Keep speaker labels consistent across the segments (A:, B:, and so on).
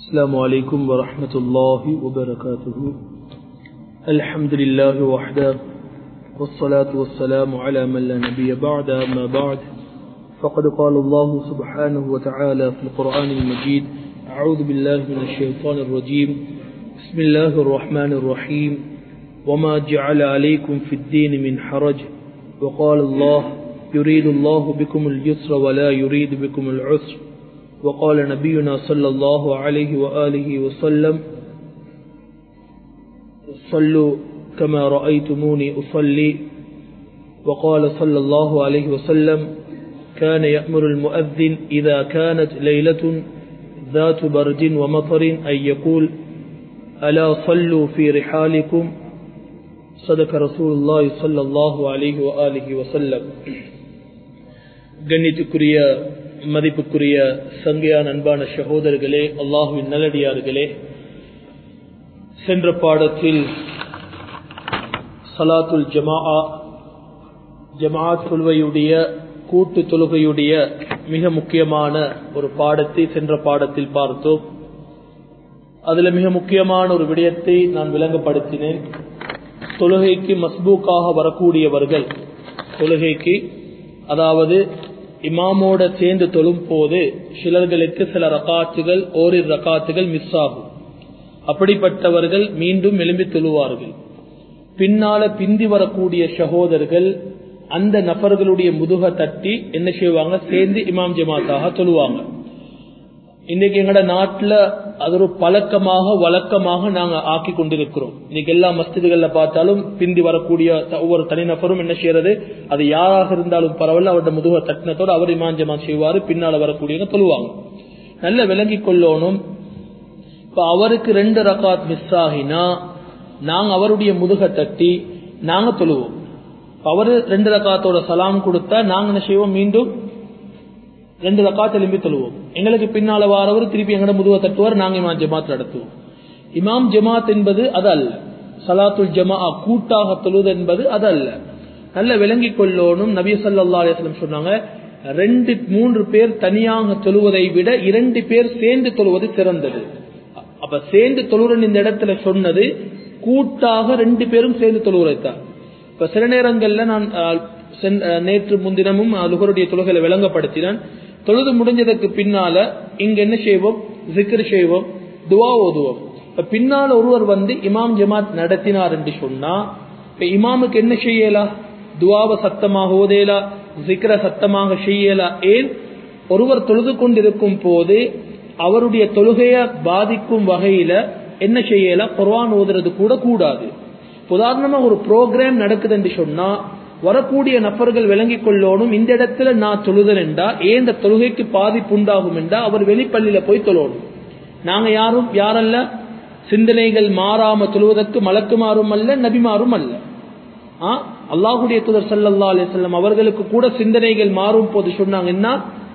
A: السلام عليكم ورحمة الله وبركاته الحمد لله وحده والصلاة والسلام على من لا نبي بعد أما بعد فقد قال الله سبحانه وتعالى في القرآن المجيد أعوذ بالله من الشيطان الرجيم بسم الله الرحمن الرحيم وما جعل عليكم في الدين من حرج وقال الله يريد الله بكم اليسر ولا يريد بكم العسر وقال نبينا صلى الله عليه وآله وسلم صلوا كما رأيتموني أصلي وقال صلى الله عليه وسلم كان يأمر المؤذن إذا كانت ليلة ذات برد ومطر أن يقول ألا صلوا في رحالكم صدق رسول الله صلى الله عليه وآله وسلم கண்ணித்துக்குரிய மதிப்புக்குரிய சங்கையான அன்பான சகோதரர்களே அல்லாஹுவின் நல்லடியார்களே சென்ற பாடத்தில் சலாத்துல் ஜமா ஜமாத் தொழுவையுடைய கூட்டு தொழுகையுடைய மிக முக்கியமான ஒரு பாடத்தை சென்ற பாடத்தில் பார்த்தோம் அதுல மிக முக்கியமான ஒரு விடயத்தை நான் விளங்கப்படுத்தினேன் தொழுகைக்கு மஸ்பூக்காக வரக்கூடியவர்கள் தொழுகைக்கு அதாவது இமாமோட சேர்ந்து தொழும் போது சிலர்களுக்கு சில ரகாத்துகள் ஓரிரு ரகாத்துகள் மிஸ் ஆகும் அப்படிப்பட்டவர்கள் மீண்டும் எழும்பி தொழுவார்கள் பின்னால பிந்தி வரக்கூடிய சகோதரர்கள் அந்த நபர்களுடைய முதுக தட்டி என்ன செய்வாங்க சேர்ந்து இமாம் ஜமாத்தாக தொழுவாங்க இன்னைக்கு எங்கட நாட்டுல அது ஒரு பழக்கமாக வழக்கமாக நாங்க ஆக்கி கொண்டிருக்கிறோம் இன்னைக்கு எல்லா மஸ்திதுகள்ல பார்த்தாலும் பிந்தி வரக்கூடிய ஒவ்வொரு தனிநபரும் என்ன செய்யறது அது யாராக இருந்தாலும் பரவாயில்ல அவருடைய முதுக தட்டினத்தோடு அவர் இமாஞ்சமா செய்வாரு பின்னால வரக்கூடியவங்க தொழுவாங்க நல்ல விளங்கி கொள்ளணும் இப்ப அவருக்கு ரெண்டு ரகாத் மிஸ் ஆகினா நாங்க அவருடைய முதுக தட்டி நாங்க தொழுவோம் அவரு ரெண்டு ரகாத்தோட சலாம் கொடுத்தா நாங்க என்ன செய்வோம் மீண்டும் ரெண்டு ரக்காத் எழும்பி தொழுவோம் எங்களுக்கு பின்னால வாரவர் திருப்பி எங்கட முதுவ தட்டுவார் நாங்க இமாம் ஜமாத் நடத்துவோம் இமாம் ஜமாத் என்பது அது அல்ல சலாத்துல் ஜமா கூட்டாக தொழுவது என்பது அது அல்ல நல்ல விளங்கி கொள்ளோனும் நபி சொல்லா அலிஸ்லம் சொன்னாங்க ரெண்டு மூன்று பேர் தனியாக தொழுவதை விட இரண்டு பேர் சேர்ந்து தொழுவது சிறந்தது அப்ப சேர்ந்து தொழுறன் இந்த இடத்துல சொன்னது கூட்டாக ரெண்டு பேரும் சேர்ந்து தொழுவதைத்தான் இப்ப சில நேரங்கள்ல நான் நேற்று முன்தினமும் லுகருடைய தொழுகளை விளங்கப்படுத்தினான் தொழுது முடிஞ்சதுக்கு பின்னால இங்க என்ன செய்வோம் ஜிக்ரு செய்வோம் துவா ஓதுவோம் பின்னால ஒருவர் வந்து இமாம் ஜமாத் நடத்தினார் என்று சொன்னா இப்ப இமாமுக்கு என்ன செய்யலா துவாவை சத்தமாக ஓதேலா ஜிக்ர சத்தமாக செய்யலா ஏன் ஒருவர் தொழுது கொண்டிருக்கும் போது அவருடைய தொழுகைய பாதிக்கும் வகையில என்ன செய்யல குர்வான் ஓதுறது கூட கூடாது உதாரணமா ஒரு ப்ரோக்ராம் நடக்குது என்று சொன்னா வரக்கூடிய நபர்கள் விளங்கிக் கொள்ளணும் இந்த இடத்துல நான் தொழுதல் என்றா ஏன் இந்த தொழுகைக்கு பாதிப்பு உண்டாகும் என்றா அவர் வெளிப்பள்ளியில போய் தொழணும் நாங்க யாரும் யாரல்ல சிந்தனைகள் மாறாம தொழுவதற்கு மலக்குமாறும் அல்ல நபிமாறும் அல்ல அல்லாஹுடைய தூதர் சல்லா அலிசல்லம் அவர்களுக்கு கூட சிந்தனைகள் மாறும் போது சொன்னாங்க என்ன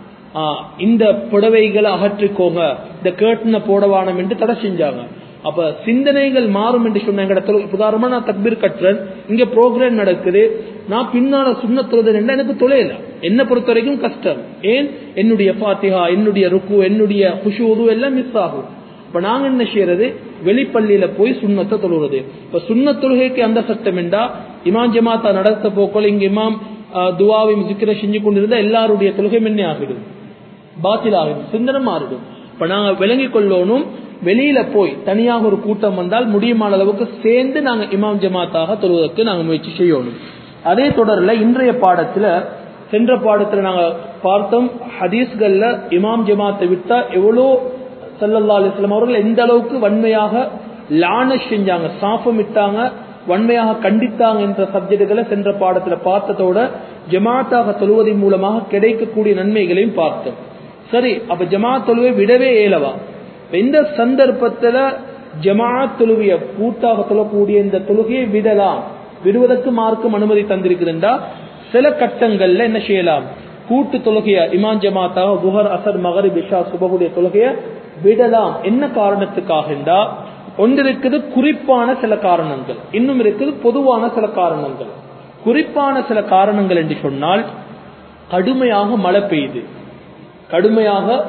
A: இந்த புடவைகளை அகற்றிக்கோங்க இந்த கேட்டனை போடவானம் என்று தடை செஞ்சாங்க அப்ப சிந்தனைகள் மாறும் என்று சொன்ன உதாரணமா நான் தக்பீர் கட்டுறேன் இங்க ப்ரோக்ராம் நடக்குது நான் பின்னால சுண்ண தொழுதல் என்று எனக்கு தொலைல என்ன பொறுத்த வரைக்கும் கஷ்டம் ஏன் என்னுடைய பாத்திகா என்னுடைய ருக்கு என்னுடைய குஷு எல்லாம் மிஸ் ஆகும் இப்ப நாங்க என்ன செய்யறது வெளிப்பள்ளியில போய் சுண்ணத்தை தொழுவது இப்ப சுண்ண தொழுகைக்கு அந்த சட்டம் என்றா இமாம் ஜமாத்தா நடத்த போக்கோல இங்க இமாம் துவாவையும் சிக்கிர செஞ்சு கொண்டிருந்தா எல்லாருடைய தொழுகையும் என்ன ஆகிடும் பாத்தில் ஆகிடும் சிந்தனை மாறிடும் இப்ப நாங்க விளங்கிக் கொள்ளணும் வெளியில போய் தனியாக ஒரு கூட்டம் வந்தால் முடியுமான அளவுக்கு சேர்ந்து நாங்க இமாம் ஜமாத்தாக தொழுவதற்கு நாங்க முயற்சி செய்யணும் அதே தொடர்ல இன்றைய பாடத்துல சென்ற பாடத்துல நாங்க பார்த்தோம் ஹதீஸ்கள்ல இமாம் ஜமாத்தை விட்டா எவ்வளோ சல்லல்லா அலிஸ்லாம் அவர்கள் எந்த அளவுக்கு வன்மையாக லான செஞ்சாங்க சாஃபம் இட்டாங்க வன்மையாக கண்டித்தாங்க என்ற சப்ஜெக்டுகளை சென்ற பாடத்துல பார்த்ததோட ஜமாத்தாக தொழுவதன் மூலமாக கிடைக்கக்கூடிய நன்மைகளையும் பார்த்தோம் சரி அப்ப ஜமாத் தொழுவை விடவே இயலவா எந்த சந்தர்ப்பத்துல ஜமாத் தொழுவிய கூட்டாக தொழக்கூடிய இந்த தொழுகையை விடலாம் விடுவதற்கு மார்க்கம் அனுமதி தந்திருக்குதுண்டா சில கட்டங்கள்ல என்ன செய்யலாம் கூட்டு தொழுகைய இமான் ஜமாத்தாக குஹர் அசர் மகரி பிஷா சுபகுடைய தொழுகைய விடலாம் என்ன காரணத்துக்காக ஒன்று இருக்குது குறிப்பான சில காரணங்கள் இன்னும் இருக்குது பொதுவான சில காரணங்கள் குறிப்பான சில காரணங்கள் என்று சொன்னால் கடுமையாக மழை பெய்யுது கடுமையாக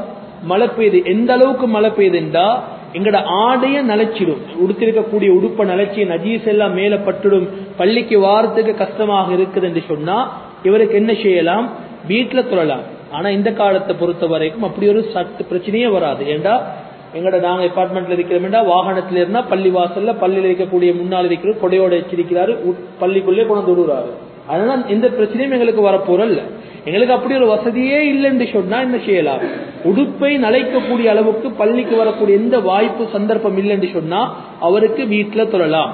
A: மழை பெய்யுது எந்த அளவுக்கு மழை பெய்யுதுண்டா எங்கட ஆடைய நலைச்சிடும் உடுத்திருக்கக்கூடிய உடுப்ப நலைச்சி நஜீஸ் எல்லாம் மேல பட்டுடும் பள்ளிக்கு வாரத்துக்கு கஷ்டமாக இருக்குது என்று சொன்னா இவருக்கு என்ன செய்யலாம் வீட்டுல தொழலாம் ஆனா இந்த காலத்தை பொறுத்த வரைக்கும் அப்படி ஒரு சட்ட பிரச்சனையே வராது ஏண்டா எங்கட நாங்க அபார்ட்மெண்ட்ல இருக்கிறோம்டா வாகனத்துல இருந்தா பள்ளி வாசல்ல பள்ளியில இருக்கக்கூடிய முன்னால் இருக்கிற கொடையோட வச்சிருக்கிறாரு பள்ளிக்குள்ளே கொண்டு விடுறாரு அதனால எந்த பிரச்சனையும் எங்களுக்கு வரப்போறல்ல எங்களுக்கு அப்படி ஒரு வசதியே இல்லைன்னு சொன்னா என்ன செய்யலாம் உடுப்பை நலைக்கக்கூடிய அளவுக்கு பள்ளிக்கு வரக்கூடிய எந்த வாய்ப்பு சந்தர்ப்பம் இல்லைன்னு சொன்னா அவருக்கு வீட்டுல தொழலாம்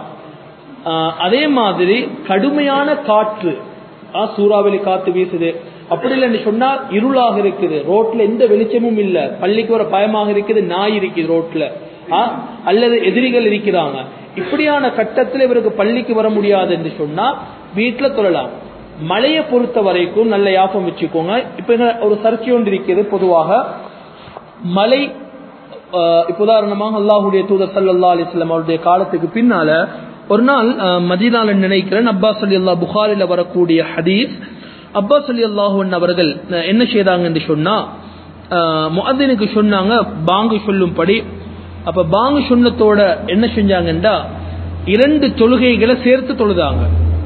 A: அதே மாதிரி கடுமையான காற்று சூறாவளி காத்து வீசுது அப்படி இல்லைன்னு சொன்னா இருளாக இருக்குது ரோட்ல எந்த வெளிச்சமும் இல்ல பள்ளிக்கு வர பயமாக இருக்குது நாய் இருக்குது ரோட்ல அல்லது எதிரிகள் இருக்கிறாங்க இப்படியான கட்டத்தில் இவருக்கு பள்ளிக்கு வர முடியாது என்று சொன்னா வீட்டுல தொழலாம் மழையை பொறுத்த வரைக்கும் நல்ல யாபம் வச்சுக்கோங்க இப்ப ஒரு சர்ச்சை ஒன்று இருக்கிறது பொதுவாக மழை இப்ப உதாரணமாக அல்லாஹுடைய தூதர் சல்லா அலிஸ்லாம் அவருடைய காலத்துக்கு பின்னால ஒரு நாள் மதீனால நினைக்கிறேன் அப்பாஸ் அலி அல்லா புகாரில வரக்கூடிய ஹதீஸ் அப்பாஸ் அலி அல்லாஹூன் அவர்கள் என்ன செய்தாங்க என்று சொன்னா முஅத்தினுக்கு சொன்னாங்க பாங்கு சொல்லும்படி அப்ப பாங்கு சொன்னத்தோட என்ன செஞ்சாங்கன்றா இரண்டு தொழுகைகளை சேர்த்து தொழுதாங்க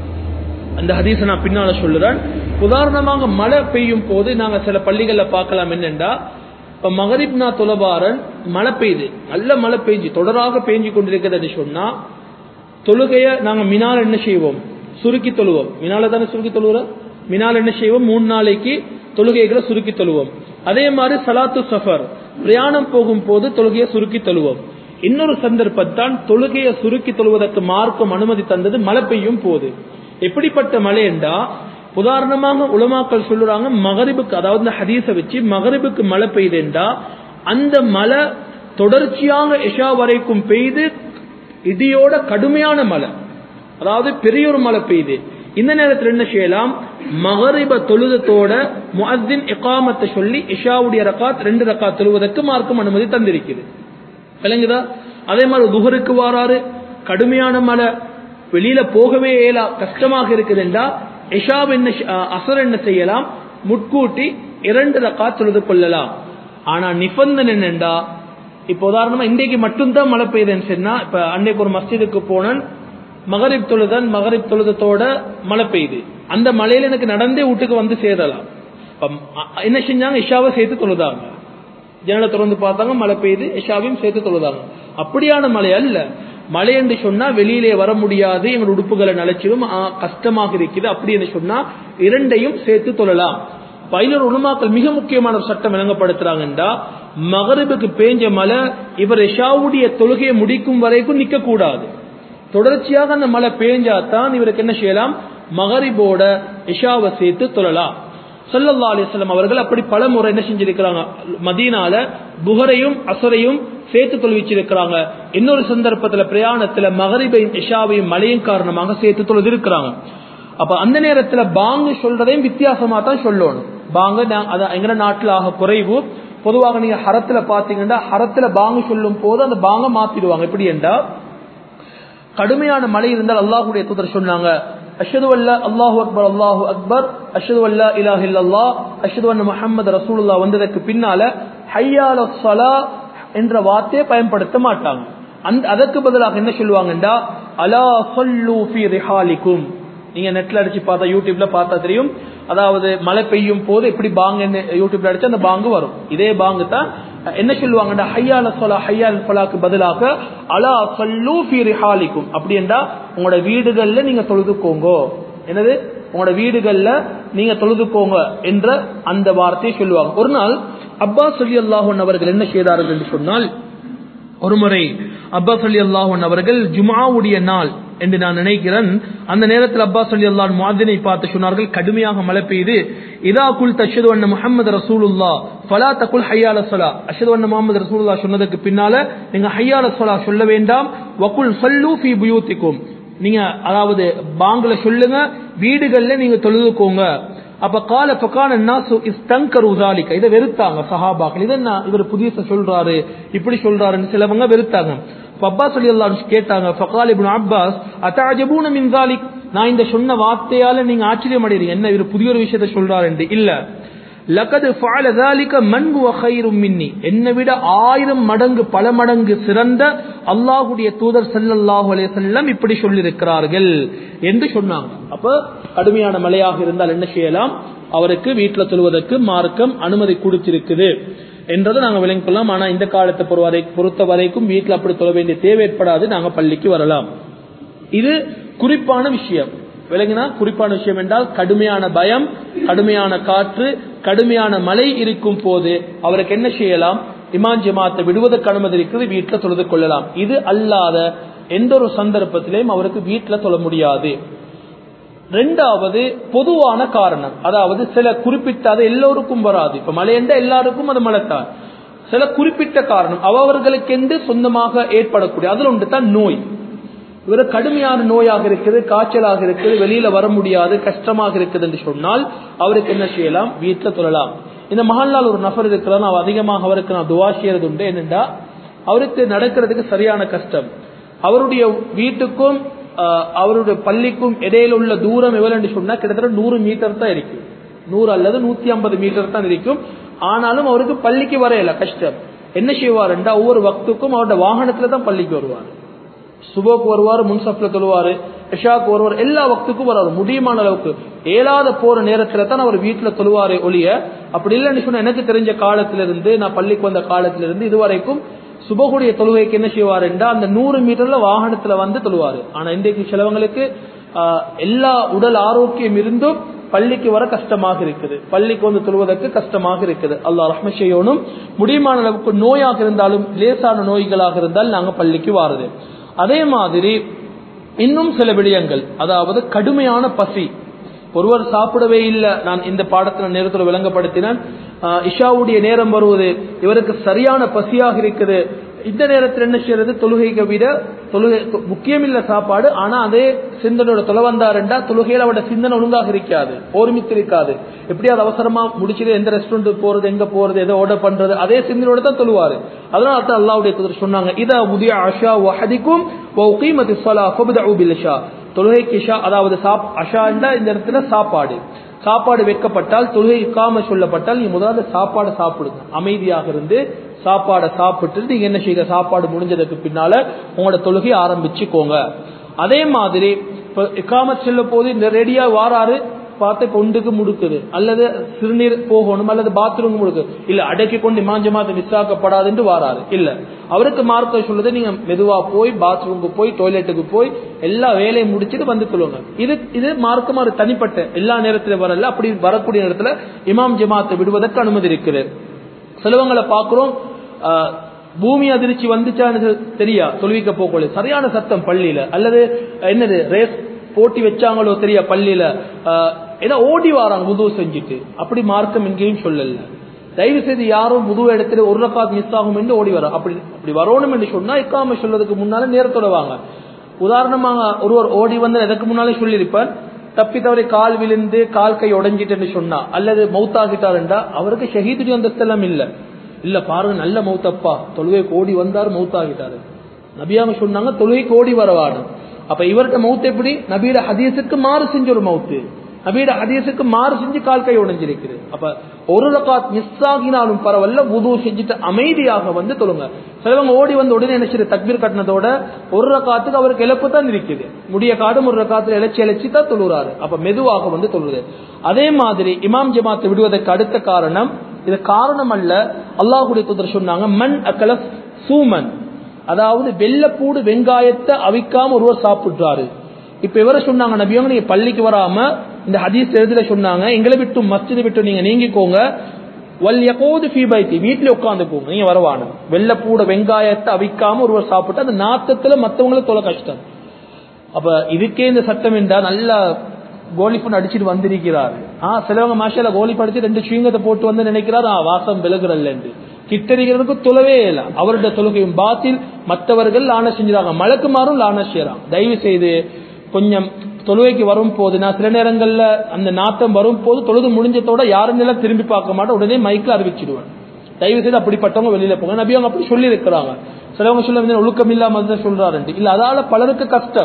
A: அந்த ஹதீஸை நான் பின்னால சொல்லுறேன் உதாரணமாக மழை பெய்யும் போது நாங்க சில பள்ளிகள்ல பார்க்கலாம் என்னண்டா இப்ப மகரிப் நா தொலபாரன் மழை பெய்யுது நல்ல மழை பெய்ஞ்சு தொடராக பெய்ஞ்சு கொண்டிருக்கிறது சொன்னா தொழுகைய நாங்க மினால் என்ன செய்வோம் சுருக்கி தொழுவோம் மினால தானே சுருக்கி தொழுவோம் மினால் என்ன செய்வோம் மூணு நாளைக்கு தொழுகைகளை சுருக்கி தொழுவோம் அதே மாதிரி சலாத்து சஃபர் பிரயாணம் போகும் போது தொழுகையை சுருக்கி தொழுவோம் இன்னொரு சந்தர்ப்பத்தான் தொழுகையை சுருக்கி தொழுவதற்கு மார்க்கம் அனுமதி தந்தது மழை பெய்யும் போது எப்படிப்பட்ட மழை என்றா உதாரணமாக உலமாக்கள் சொல்லுறாங்க மகரிபுக்கு அதாவது இந்த ஹதீஸை வச்சு மகரிபுக்கு மழை பெய்யுதுண்டா அந்த மழை தொடர்ச்சியாக எஷா வரைக்கும் பெய்து இடியோட கடுமையான மழை அதாவது பெரிய ஒரு மழை பெய்யுது இந்த நேரத்தில் என்ன செய்யலாம் மகரிப தொழுதத்தோட முஅத்தின் இகாமத்தை சொல்லி இஷாவுடைய ரக்காத் ரெண்டு ரக்காத் தொழுவதற்கு மார்க்கம் அனுமதி தந்திருக்குது விளங்குதா அதே மாதிரி துஹருக்கு வாராரு கடுமையான மழை வெளியில போகவே இயலா கஷ்டமாக இருக்குதுண்டா இஷாப் என்ன அசர் என்ன செய்யலாம் முட்கூட்டி இரண்டு ரக்கா தொழுது கொள்ளலாம் ஆனா நிபந்தனை என்னண்டா இப்ப உதாரணமா இன்றைக்கு மட்டும்தான் மழை பெய்யுதுன்னு சொன்னா இப்ப அன்னைக்கு ஒரு மஸ்ஜிதுக்கு போனேன் மகரிப் தொழுதன் மகரிப் தொழுதத்தோட மழை பெய்யுது அந்த மழையில எனக்கு நடந்தே வீட்டுக்கு வந்து சேரலாம் என்ன செஞ்சாங்க இஷாவை சேர்த்து தொழுதாங்க ஜனலை திறந்து பார்த்தாங்க மழை பெய்யுது இஷாவையும் சேர்த்து தொழுதாங்க அப்படியான மழை அல்ல மழை என்று சொன்னா வெளியிலே வர முடியாது எங்கள் உடுப்புகளை நிலைச்சிடும் கஷ்டமாக இருக்குது அப்படி என்று சொன்னா இரண்டையும் சேர்த்து தொழலாம் பயிலர் உணமாக்கள் மிக முக்கியமான ஒரு சட்டம் விளங்கப்படுத்துறாங்கன்றா மகரிபுக்கு பேஞ்ச மழை இவர் இஷாவுடைய தொழுகையை முடிக்கும் வரைக்கும் நிக்க கூடாது தொடர்ச்சியாக அந்த மழை பேஞ்சாதான் இவருக்கு என்ன செய்யலாம் மகரிபோட இஷாவை சேர்த்து தொழலாம் சல்லல்லா அலிஸ்லாம் அவர்கள் அப்படி பல முறை என்ன செஞ்சிருக்கிறாங்க மதீனால புகரையும் அசரையும் சேர்த்து தொழுவிச்சிருக்கிறாங்க இன்னொரு சந்தர்ப்பத்துல பிரயாணத்துல மகரிபையும் இஷாவையும் மழையும் காரணமாக சேர்த்து தொழுது இருக்கிறாங்க அப்ப அந்த நேரத்துல பாங்கு சொல்றதையும் வித்தியாசமா தான் சொல்லணும் பாங்கு எங்க நாட்டுல ஆக குறைவு பொதுவாக நீங்க ஹரத்துல பாத்தீங்கன்னா ஹரத்துல பாங்கு சொல்லும் போது அந்த பாங்க மாத்திடுவாங்க எப்படி என்றா கடுமையான மழை இருந்தால் அல்லாஹுடைய தூதர் சொன்னாங்க அஷது அல்லா அல்லாஹு அக்பர் அல்லாஹு அக்பர் அஷது அல்லா இலாஹ் இல்லல்லா அஷது அண்ண முஹம்மது ரசூலுல்லா வந்ததற்கு பின்னால ஹையால சலா என்ற வார்த்தையை பயன்படுத்த மாட்டாங்க அந்த அதற்கு பதிலாக என்ன சொல்லுவாங்கண்டா அலா சொல்லு ஃபி ரிஹாலிக்கும் நீங்க நெட்ல அடிச்சு பார்த்தா யூடியூப்ல பார்த்தா தெரியும் அதாவது மழை பெய்யும் போது எப்படி பாங்கு யூடியூப்ல அடிச்சு அந்த பாங்கு வரும் இதே பாங்கு தான் என்ன சொல்லுவாங்கடா ஹையால சொலா ஹையால் சொலாக்கு பதிலாக அலா சொல்லு ஃபி ரிஹாலிக்கும் அப்படி என்றா உங்களோட வீடுகள்ல நீங்க தொழுதுக்கோங்கோ என்னது உங்களோட வீடுகள்ல நீங்க தொழுதுக்கோங்க என்ற அந்த வார்த்தையை சொல்லுவாங்க ஒரு நாள் அப்பாஸ் அலி அல்லாஹன் அவர்கள் என்ன செய்தார்கள் என்று சொன்னால் ஒருமுறை அப்பாஸ் அலி அல்லாஹன் அவர்கள் ஜுமாவுடைய நாள் என்று நான் நினைக்கிறேன் அந்த நேரத்தில் அப்பாஸ் அலி அல்லாஹ் மாதினை பார்த்து சொன்னார்கள் கடுமையாக மழை பெய்து இதா குல் தஷது அண்ண முகமது ரசூலுல்லா ஃபலா தகுல் ஹையால சொலா அஷது அண்ண முகமது ரசூலுல்லா சொன்னதுக்கு பின்னால நீங்க ஹையால சொலா சொல்ல வேண்டாம் வக்குல் சல்லு ஃபி புயூத்திக்கும் நீங்க அதாவது பாங்குல சொல்லுங்க வீடுகள்ல நீங்க தொழுதுக்கோங்க அப்ப கால பக்கான நாசு இஸ்தங்கர் உதாலிக்க இதை வெறுத்தாங்க சஹாபாக்கள் இதை இவர் புதிய சொல்றாரு இப்படி சொல்றாருன்னு சிலவங்க வெறுத்தாங்க அப்பாஸ் அலி அல்லா கேட்டாங்க ஃபகால் இப்னு அப்பாஸ் அத்தாஜபூன மின் தாலிக் நான் இந்த சொன்ன வார்த்தையால நீங்க ஆச்சரியம் அடைறீங்க என்ன இவர் புதிய ஒரு விஷயத்த சொல்றாரு இல்ல லகது ஃபால ذلك من هو خير مني என்னை விட ஆயிரம் மடங்கு பல மடங்கு சிறந்த அல்லாஹ்வுடைய தூதர் ஸல்லல்லாஹு அலைஹி வஸல்லம் இப்படி சொல்லியிருக்கிறார்கள் என்று சொன்னாங்க அப்ப கடுமையான மழையாக இருந்தால் என்ன செய்யலாம் அவருக்கு வீட்டில் தொழுவதற்கு மார்க்கம் அனுமதி கொடுத்திருக்குது என்றதை நாங்க விளங்கிக் கொள்ளலாம் ஆனா இந்த காலத்தை பொறுவரை பொறுத்த வரைக்கும் வீட்டில் அப்படி தொழ வேண்டிய தேவை ஏற்படாது நாங்க பள்ளிக்கு வரலாம் இது குறிப்பான விஷயம் விளங்கினா குறிப்பான விஷயம் என்றால் கடுமையான பயம் கடுமையான காற்று கடுமையான மழை இருக்கும் போது அவருக்கு என்ன செய்யலாம் இமான் ஜமாத்தை விடுவதற்கு அனுமதி இருக்குது வீட்டில் தொழுது கொள்ளலாம் இது அல்லாத எந்த ஒரு சந்தர்ப்பத்திலையும் அவருக்கு வீட்டில் தொழ முடியாது ரெண்டாவது பொதுவான காரணம் அதாவது சில குறிப்பிட்ட அது எல்லோருக்கும் வராது இப்ப மழை என்ற எல்லாருக்கும் அது மழைத்தான் சில குறிப்பிட்ட காரணம் அவர்களுக்கென்று சொந்தமாக ஏற்படக்கூடிய அதுல ஒன்று தான் நோய் இவர் கடுமையான நோயாக இருக்குது காய்ச்சலாக இருக்குது வெளியில வர முடியாது கஷ்டமாக இருக்குது என்று சொன்னால் அவருக்கு என்ன செய்யலாம் வீட்டில் தொழலாம் இந்த மகன்லால் ஒரு நபர் இருக்கிறார் நான் அதிகமாக அவருக்கு நான் துவா செய்யறது உண்டு என்னென்றா அவருக்கு நடக்கிறதுக்கு சரியான கஷ்டம் அவருடைய வீட்டுக்கும் ஆஹ், அவருடைய பள்ளிக்கும் இடையில உள்ள தூரம் எவ்வளவு என்று சொன்னா கிட்டத்தட்ட நூறு மீட்டர் தான் இருக்கு நூறு அல்லது நூத்தி ஐம்பது மீட்டர் தான் இருக்கும் ஆனாலும் அவருக்கு பள்ளிக்கு வரையல கஷ்டம் என்ன செய்வார் என்றா ஒவ்வொரு வக்துக்கும் அவருடைய வாகனத்துல தான் பள்ளிக்கு வருவார் சுபோக்கு வருவார் முன்சப்ல தொழுவாரு இஷாக்கு வருவார் எல்லா வக்துக்கும் வராரு முடியுமான அளவுக்கு ஏழாத போற நேரத்துல தான் அவர் வீட்டுல தொழுவாரே ஒழிய அப்படி இல்லைன்னு சொன்னா எனக்கு தெரிஞ்ச காலத்துல இருந்து நான் பள்ளிக்கு வந்த காலத்துல இருந்து இதுவரைக்கும் சுபகுடைய தொழுகைக்கு என்ன செய்வார் என்றா அந்த நூறு மீட்டர்ல வாகனத்துல வந்து தொழுவாரு ஆனா இன்றைக்கு சிலவங்களுக்கு ஆஹ், எல்லா உடல் ஆரோக்கியம் இருந்தும் பள்ளிக்கு வர கஷ்டமாக இருக்குது பள்ளிக்கு வந்து தொழுவதற்கு கஷ்டமாக இருக்குது அல்லாஹ் ரஹ்ம செய்யணும் முடியுமான அளவுக்கு நோயாக இருந்தாலும் லேசான நோய்களாக இருந்தால் நாங்க பள்ளிக்கு வாருது அதே மாதிரி இன்னும் சில விடயங்கள் அதாவது கடுமையான பசி ஒருவர் சாப்பிடவே இல்லை நான் இந்த பாடத்தில் நேரத்தில் விளங்கப்படுத்தினேன் ஆஹ் இஷாவுடைய நேரம் வருவது இவருக்கு சரியான பசியாக இருக்குது இந்த நேரத்தில் என்ன செய்யறது தொழுகைக்கு விட தொழுகை முக்கியம் இல்ல சாப்பாடு ஆனா அதே சிந்தனையோட தொலை வந்தாருண்டா தொழுகையில அவரோட சிந்தனை ஒழுங்காக இருக்காது ஒருமித்து இருக்காது எப்படியாவது அவசரமா முடிச்சுட்டு எந்த ரெஸ்டாரண்ட் போறது எங்க போறது எதை ஆர்டர் பண்றது அதே சிந்தனையோட தான் தொழுவாரு அதனால தான் அல்லாவுடைய தூதர் சொன்னாங்க இதா முதிய அஷா வஹதிக்கும் வௌகீமதி ஸலா ஃபப்தஉ பில் இஷா தொழுகைக்கு இஷா அதாவது சாப் அஷாண்டா இந்த இடத்துல சாப்பாடு சாப்பாடு வைக்கப்பட்டால் தொழுகை இக்காம சொல்லப்பட்டால் நீ முதல்ல சாப்பாடு சாப்பிடுங்க அமைதியாக இருந்து சாப்பாடை சாப்பிட்டு நீங்க என்ன செய்யுங்க சாப்பாடு முடிஞ்சதுக்கு பின்னால உங்களோட தொழுகை ஆரம்பிச்சுக்கோங்க அதே மாதிரி இப்ப இக்காமத் செல்ல போது இந்த ரெடியா வாராரு பார்த்து கொண்டுக்கு முடுக்குது அல்லது சிறுநீர் போகணும் அல்லது பாத்ரூம் முடுக்கு இல்ல அடக்கி கொண்டு இமாஞ்சமாத்து மிஸ் ஆக்கப்படாதுன்னு வாராரு இல்ல அவருக்கு மார்க்க சொல்லுது நீங்க மெதுவா போய் பாத்ரூமுக்கு போய் டாய்லெட்டுக்கு போய் எல்லா வேலையும் முடிச்சுட்டு வந்து கொள்ளுங்க இது இது மார்க்கமா ஒரு தனிப்பட்ட எல்லா நேரத்திலும் வரல அப்படி வரக்கூடிய நேரத்துல இமாம் ஜமாத்தை விடுவதற்கு அனுமதி இருக்குது சிலவங்களை பார்க்கிறோம் ஆஹ், பூமி அதிர்ச்சி வந்துச்சான்னு தெரியா தொழுவிக்க போகல சரியான சத்தம் பள்ளியில அல்லது என்னது ரேஸ் போட்டி வச்சாங்களோ தெரியா பள்ளியில ஆஹ், ஏதோ ஓடி வாராங்க முது செஞ்சுட்டு அப்படி மார்க்கம் எங்கேயும் சொல்லல தயவு செய்து யாரும் முது இடத்துல ஒரு ரக்காத் மிஸ் ஆகும் என்று ஓடி வர அப்படி அப்படி வரணும் என்று சொன்னா இக்காம சொல்றதுக்கு முன்னால நேரத்தோட வாங்க உதாரணமாக ஒருவர் ஓடி வந்து எதற்கு முன்னாலே சொல்லியிருப்பார் தப்பி தவறி கால் விழுந்து கால் கை உடைஞ்சிட்டுன்னு சொன்னா அல்லது மௌத்தாகிட்டாருண்டா அவருக்கு ஷஹீதுடைய அந்தஸ்தெல்லாம் இல்ல இல்ல பாருங்க நல்ல மௌத்தப்பா தொழுகைக்கு ஓடி வந்தார் மௌத்தாகிட்டாரு நபியாங்க சொன்னாங்க தொழுகைக்கு ஓடி வரவாடு அப்ப இவர்கிட்ட மௌத் எப்படி நபியோட ஹதீஸுக்கு மாறு செஞ்ச ஒரு மௌத்து நபியோட ஹதீஸுக்கு மாறு செஞ்சு கால் கை உடைஞ்சிருக்குது அப்ப ஒரு ரகாத் மிஸ் ஆகினாலும் பரவாயில்ல உது செஞ்சுட்டு அமைதியாக வந்து தொழுங்க சிலவங்க ஓடி வந்து உடனே நினைச்சிரு தக்பீர் கட்டினதோட ஒரு ரகாத்துக்கு அவருக்கு இழப்பு தான் இருக்குது முடிய காடும் ஒரு ரகாத்துல இழைச்சி இழைச்சி தான் தொழுறாரு அப்ப மெதுவாக வந்து தொழுது அதே மாதிரி இமாம் ஜமாத்தை விடுவதற்கு அடுத்த காரணம் இது காரணம் அல்ல அல்லாஹுடைய தூதர் சொன்னாங்க மண் அக்கல சூமன் அதாவது வெள்ளப்பூடு வெங்காயத்தை அவிக்காம ஒருவர் சாப்பிடுறாரு இப்ப இவரை சொன்னாங்க நபியவங்க நீங்க பள்ளிக்கு வராம இந்த ஹதீஸ் எழுதுல சொன்னாங்க எங்களை விட்டு மஸ்ஜிதை விட்டு நீங்க நீங்கிக்கோங்க வல் யகோது ஃபீ பைத்தி வீட்டுல உட்காந்துக்கோங்க நீங்க வரவானு வெள்ளப்பூட வெங்காயத்தை அவிக்காம ஒருவர் சாப்பிட்டு அந்த நாத்தத்துல மத்தவங்களுக்கு தொலை கஷ்டம் அப்ப இதுக்கே இந்த சட்டம் என்றா நல்லா கோலிஃபன் அடிச்சிட்டு வந்திருக்கிறார் ஆ சிலவங்க மாஷால கோலி படிச்சு ரெண்டு சுயங்கத்தை போட்டு வந்து நினைக்கிறார் ஆ வாசம் விலகுறல்ல என்று கிட்டறிகிறதுக்கு தொலைவே இல்லை அவருடைய தொழுகையும் பாத்தில் மற்றவர்கள் லான செஞ்சுறாங்க மலக்குமாரும் லான செய்யறாங்க தயவு செய்து கொஞ்சம் தொழுகைக்கு வரும் போது நான் சில நேரங்கள்ல அந்த நாட்டம் வரும் போது தொழுது முடிஞ்சதோட யாரும் எல்லாம் திரும்பி பார்க்க மாட்டேன் உடனே மைக்கில் அறிவிச்சிடுவேன் தயவு செய்து அப்படிப்பட்டவங்க வெளியில போங்க நபி அவங்க அப்படி சொல்லி இருக்கிறாங்க சிலவங்க சொல்ல ஒழுக்கம் இல்லாம தான் சொல்றாரு இல்ல அதால பலருக்கு கஷ்டம்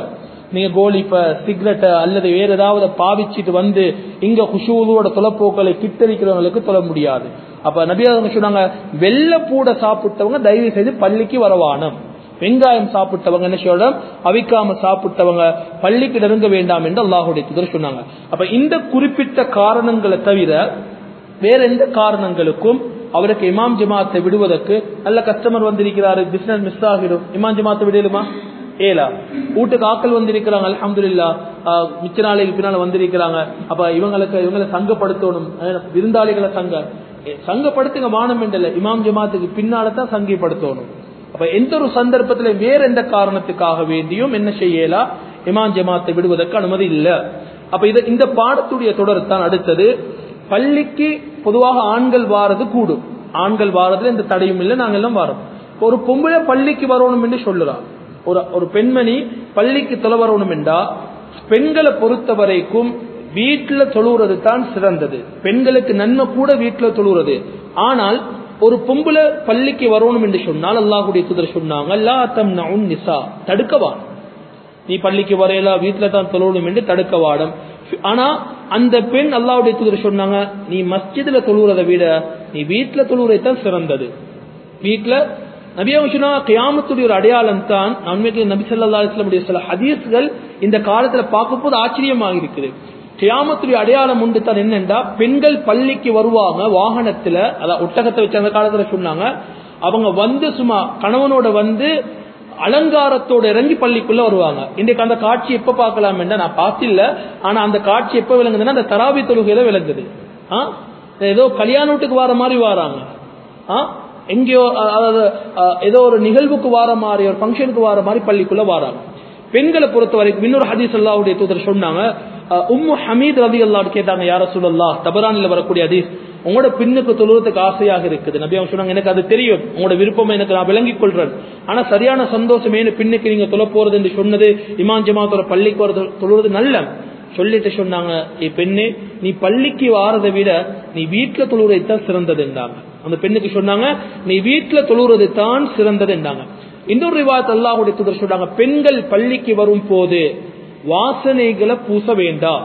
A: நீங்க கோலிப்ப சிகரெட்ட அல்லது வேற ஏதாவது பாவிச்சிட்டு வந்து இங்க குஷூலோட தொலைப்போக்களை கிட்டரிக்கிறவங்களுக்கு தொலை முடியாது அப்ப நபியாக சொன்னாங்க வெள்ளப்பூட சாப்பிட்டவங்க தயவு செய்து பள்ளிக்கு வரவானம் வெங்காயம் சாப்பிட்டவங்க என்ன சொல்லணும் அவிக்காம சாப்பிட்டவங்க பள்ளிக்கு நெருங்க வேண்டாம் என்று அல்லாஹுடைய தூதர் சொன்னாங்க அப்ப இந்த குறிப்பிட்ட காரணங்களை தவிர வேற எந்த காரணங்களுக்கும் அவருக்கு இமாம் ஜமாத்தை விடுவதற்கு நல்ல கஸ்டமர் வந்திருக்கிறாரு பிசினஸ் மிஸ் ஆகிடும் இமாம் ஜமாத்தை விடலுமா ஏலா வீட்டுக்கு ஆக்கள் வந்திருக்கிறாங்க அலமதுல்லா மிச்ச நாளைக்கு பின்னால வந்திருக்கிறாங்க அப்ப இவங்களுக்கு இவங்களை சங்கப்படுத்தணும் விருந்தாளிகளை சங்க சங்கப்படுத்துங்க வானம் என்றல இமாம் ஜமாத்துக்கு பின்னால தான் சங்கிப்படுத்தணும் அப்ப எந்த ஒரு சந்தர்ப்பத்துல வேற எந்த காரணத்துக்காக வேண்டியும் என்ன செய்யலா இமாம் ஜமாத்தை விடுவதற்கு அனுமதி இல்ல அப்ப இது இந்த பாடத்துடைய தொடர் தான் அடுத்தது பள்ளிக்கு பொதுவாக ஆண்கள் வாரது கூடும் ஆண்கள் வாரதுல எந்த தடையும் இல்லை நாங்க எல்லாம் வாரோம் ஒரு பொம்பளை பள்ளிக்கு வரணும் என்று சொல்லுறான் ஒரு ஒரு பெண்மணி பள்ளிக்கு தொலை வரணும் என்றா பெண்களை பொறுத்த வரைக்கும் வீட்டுல தொழுகிறது தான் சிறந்தது பெண்களுக்கு நன்மை கூட வீட்டுல தொழுகிறது ஆனால் ஒரு பொம்பளை பள்ளிக்கு வரணும் என்று சொன்னால் அல்லாஹுடைய குதிரை சொன்னாங்க அல்லா தம் நிசா தடுக்கவா நீ பள்ளிக்கு வரையலா வீட்டுல தான் தொழுவணும் என்று தடுக்கவாடம் ஆனா அந்த பெண் அல்லாவுடைய தூதர் சொன்னாங்க நீ மஸ்ஜிதுல தொழுகிறத விட நீ வீட்டுல தொழுவதை தான் சிறந்தது வீட்டுல நபியாக சொன்னா கியாமத்துடைய ஒரு அடையாளம் தான் உண்மைக்கு நபி சொல்லா இஸ்லாமுடைய சில ஹதீஸ்கள் இந்த காலத்துல பார்க்கும் போது ஆச்சரியமாக இருக்குது கியாமத்துடைய அடையாளம் உண்டு தான் என்னண்டா பெண்கள் பள்ளிக்கு வருவாங்க வாகனத்துல அதான் ஒட்டகத்தை வச்சு அந்த காலத்துல சொன்னாங்க அவங்க வந்து சும்மா கணவனோட வந்து அலங்காரத்தோட இறங்கி பள்ளிக்குள்ள வருவாங்க இன்றைக்கு அந்த காட்சி எப்ப பார்க்கலாம் நான் பார்த்தில்ல ஆனா அந்த காட்சி எப்ப விளங்குதுன்னா அந்த தராவி தொழுகையில விளங்குது ஏதோ கல்யாண வீட்டுக்கு வர மாதிரி வராங்க எங்கேயோ அதாவது ஏதோ ஒரு நிகழ்வுக்கு வார மாதிரி ஒரு ஃபங்க்ஷனுக்கு வார மாதிரி பள்ளிக்குள்ள வராங்க பெண்களை பொறுத்த வரைக்கும் இன்னொரு ஹதீஸ் அல்லாவுடைய தூதர் சொன்னாங்க உம்மு ஹமீத் ரதி அல்லாடு கேட்டாங்க யார சொல்லல்லா தபரானில் வரக்கூடிய ஹதீஸ் உங்களோட பின்னுக்கு தொழுவதுக்கு ஆசையாக இருக்குது நபி அவங்க சொன்னாங்க எனக்கு அது தெரியும் உங்களோட விருப்பம் எனக்கு நான் விளங்கிக் கொள்றேன் ஆனா சரியான சந்தோஷம் ஏன்னு பின்னுக்கு நீங்க தொலை போறது என்று சொன்னது இமான் ஜமாத்தோட பள்ளிக்கு வர தொழுவது நல்ல சொல்லிட்டு சொன்னாங்க ஏ பெண்ணே நீ பள்ளிக்கு வாரதை விட நீ வீட்டுல தொழுவதை தான் சிறந்தது என்றாங்க அந்த பெண்ணுக்கு சொன்னாங்க நீ வீட்டுல தொழுவது தான் சிறந்தது என்றாங்க இன்னொரு ரிவாயத் அல்லாஹுடைய தூதர் சொன்னாங்க பெண்கள் பள்ளிக்கு வரும் போது வாசனைகளை பூச வேண்டாம்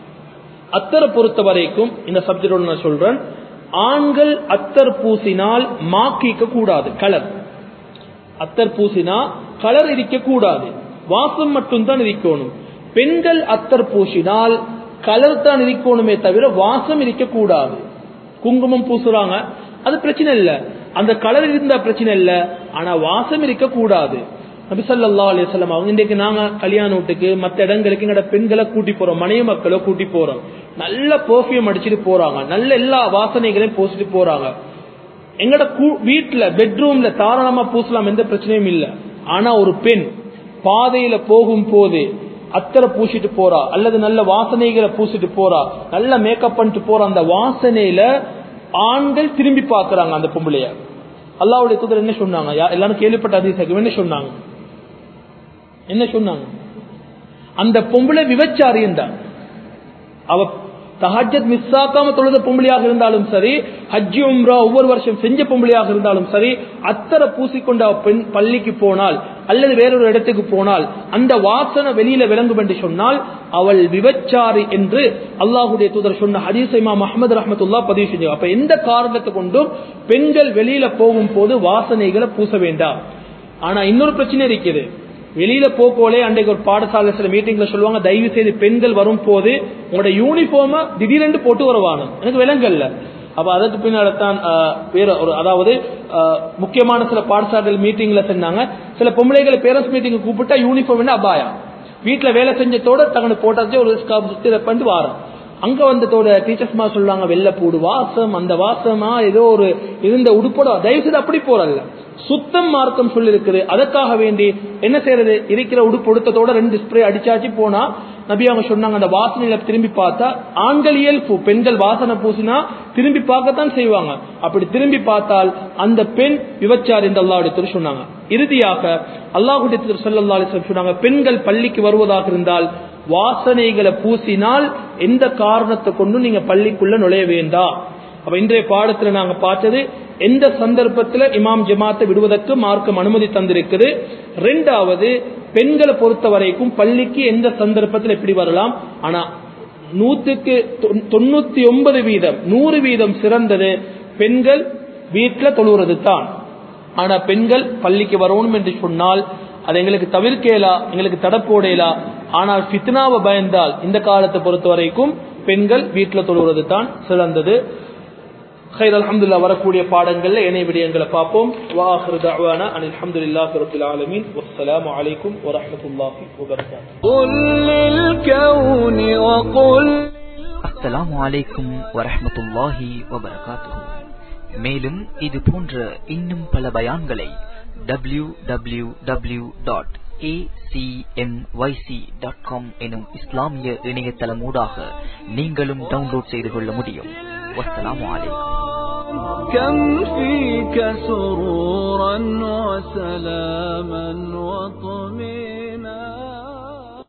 A: அத்தரை பொறுத்த வரைக்கும் இந்த சப்ஜெக்டோட நான் சொல்றேன் ஆண்கள் அத்தர் பூசினால் மாக்கிக்க கூடாது கலர் அத்தர் பூசினா கலர் இருக்க கூடாது வாசம் மட்டும்தான் இருக்கணும் பெண்கள் அத்தர் பூசினால் கலர் தான் இருக்கணுமே தவிர வாசம் இருக்க கூடாது குங்குமம் பூசுறாங்க அது பிரச்சனை இல்ல அந்த கலர் இருந்தா பிரச்சனை இல்ல ஆனா வாசம் இருக்க கூடாது நபிசல்லா அலிசல்லாம் அவங்க இன்றைக்கு நாங்க கல்யாண வீட்டுக்கு மற்ற இடங்களுக்கு எங்கட பெண்களை கூட்டி போறோம் மனைவி மக்களை கூட்டி போறோம் நல்ல பெர்ஃபியூம் அடிச்சுட்டு போறாங்க நல்ல எல்லா வாசனைகளையும் பூசிட்டு போறாங்க எங்கட வீட்டுல பெட்ரூம்ல தாராளமா பூசலாம் எந்த பிரச்சனையும் இல்ல ஆனா ஒரு பெண் பாதையில போகும் போது அத்தரை பூசிட்டு போறா அல்லது நல்ல வாசனைகளை பூசிட்டு போறா நல்ல மேக்கப் பண்ணிட்டு போற அந்த வாசனையில ஆண்கள் திரும்பி பாக்குறாங்க அந்த பொம்பளைய அல்லாவுடைய தூதர் என்ன சொன்னாங்க எல்லாரும் கேள்விப்பட்ட அதிசயம் என்ன சொன்னாங்க என்ன சொன்னாங்க அந்த பொம்பளை விபச்சாரியம் தான் அவ தஹஜத் மிஸ் ஆக்காம தொழுத பொம்பளையாக இருந்தாலும் சரி ஹஜ்ஜி உம்ரா ஒவ்வொரு வருஷம் செஞ்ச பொம்பளையாக இருந்தாலும் சரி அத்தரை பூசிக்கொண்டு அவ பெண் பள்ளிக்கு போனால் அல்லது வேறொரு இடத்துக்கு போனால் அந்த வாசனை வெளியில விளங்கும் என்று சொன்னால் அவள் விபச்சாரி என்று அல்லாஹுடைய தூதர் சொன்ன ஹதீசைமா மஹமது ரஹமத்துல்லா பதிவு செஞ்சு அப்ப எந்த காரணத்தை கொண்டும் பெண்கள் வெளியில போகும் போது வாசனைகளை பூச வேண்டாம் ஆனா இன்னொரு பிரச்சனை இருக்குது வெளியில போக்கோலே அன்றைக்கு ஒரு பாடசாலை சில மீட்டிங்ல சொல்லுவாங்க தயவு செய்து பெண்கள் வரும் போது உங்களோட யூனிஃபார்ம திடீரென்று போட்டு வருவாங்க எனக்கு விலங்கல்ல அப்ப அதற்கு பின்னால தான் வேற ஒரு அதாவது முக்கியமான சில பாடசாலைகள் மீட்டிங்ல சொன்னாங்க சில பொம்பளைகளை பேரண்ட்ஸ் மீட்டிங் கூப்பிட்டா யூனிஃபார்ம் அபாயா வீட்டுல வேலை செஞ்சதோட தங்கனை போட்டாச்சு ஒரு சுத்தி பண்ணிட்டு வாரம் அங்க வந்ததோட டீச்சர்ஸ் மா சொல்லுவாங்க வெள்ள பூடு வாசம் அந்த வாசமா ஏதோ ஒரு இருந்த உடுப்போட தயவு செய்து அப்படி போறல்ல சுத்தம் மார்க்கம் சொல்லி இருக்குது அதற்காக வேண்டி என்ன செய்யறது இருக்கிற உடுப்பு உடுத்தத்தோட ரெண்டு ஸ்ப்ரே அடிச்சாச்சு போனா நபி அவங்க சொன்னாங்க அந்த வாசனையில திரும்பி பார்த்தா ஆண்கள் இயல்பு பெண்கள் வாசனை பூசினா திரும்பி பார்க்கத்தான் செய்வாங்க அப்படி திரும்பி பார்த்தால் அந்த பெண் விபச்சார் என்று அல்லாவுடைய சொன்னாங்க இறுதியாக அல்லாஹுடைய சொல்லல்லா சொன்னாங்க பெண்கள் பள்ளிக்கு வருவதாக இருந்தால் வாசனைகளை பூசினால் எந்த காரணத்தை கொண்டும் நீங்க பள்ளிக்குள்ள நுழைய வேண்டாம் அப்ப இன்றைய பாடத்துல நாங்க பார்த்தது எந்த சந்தர்ப்பத்தில் இமாம் ஜமாத்தை விடுவதற்கு மார்க்கம் அனுமதி தந்திருக்குது ரெண்டாவது பெண்களை பொறுத்த வரைக்கும் பள்ளிக்கு எந்த சந்தர்ப்பத்தில் எப்படி வரலாம் ஆனா நூத்துக்கு தொ- தொண்ணூத்தி ஒன்பது வீதம் நூறு வீதம் சிறந்தது பெண்கள் வீட்டுல தொழுகிறது தான் ஆனா பெண்கள் பள்ளிக்கு வரணும் என்று சொன்னால் அது எங்களுக்கு தவிர்க்கலா எங்களுக்கு தடப்போடையலா ஆனால் ஃபித்னாவை பயந்தால் இந்த காலத்தை பொறுத்த வரைக்கும் பெண்கள் வீட்டுல தொழுகிறது தான் சிறந்தது خير الحمد لله வரக்கூடிய பாடங்கள்ல இணைய விடயங்களை பார்ப்போம் واخر دعوانا ان الحمد لله رب العالمين والسلام عليكم ورحمه الله وبركاته
B: قل للكون وقل
C: அஸ்ஸலாமு அலைக்கும் வரஹ்மத்துல்லாஹி வபரகாத்துஹு மேலும் இது போன்ற இன்னும் பல பயான்களை W W W dot dot com எனும் இஸ்லாமிய இணையதளமூடாக நீங்களும் டவுன்லோட் செய்து கொள்ள முடியும் வஸ்ஸலாமு அலைக்கும்
B: كم فيك سرورا وسلاما وطمئنا